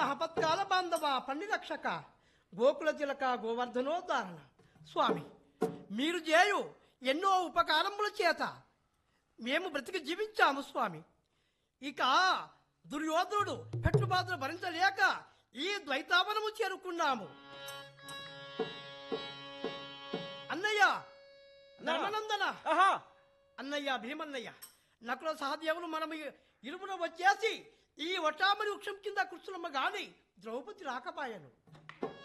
ఆపత్కాల బాంధవ పండి రక్షక గోకుల తిలక గోవర్ధనోద్ధారణ స్వామి మీరు చేయు ఎన్నో ఉపకారముల చేత మేము బ్రతికి జీవించాము స్వామి ఇక దుర్యోధనుడు పెట్టుబాధలు భరించలేక ఈ ద్వైతావనము చేరుకున్నాము అన్నయ్య ధర్మనందన ఆహా అన్నయ్య భీమన్నయ్య నకుల సహదేవులు మనము ఇరువున వచ్చేసి ఈ వటామని వృక్షం కింద కూర్చున్నమ్మ గాని ద్రౌపది రాకపాయను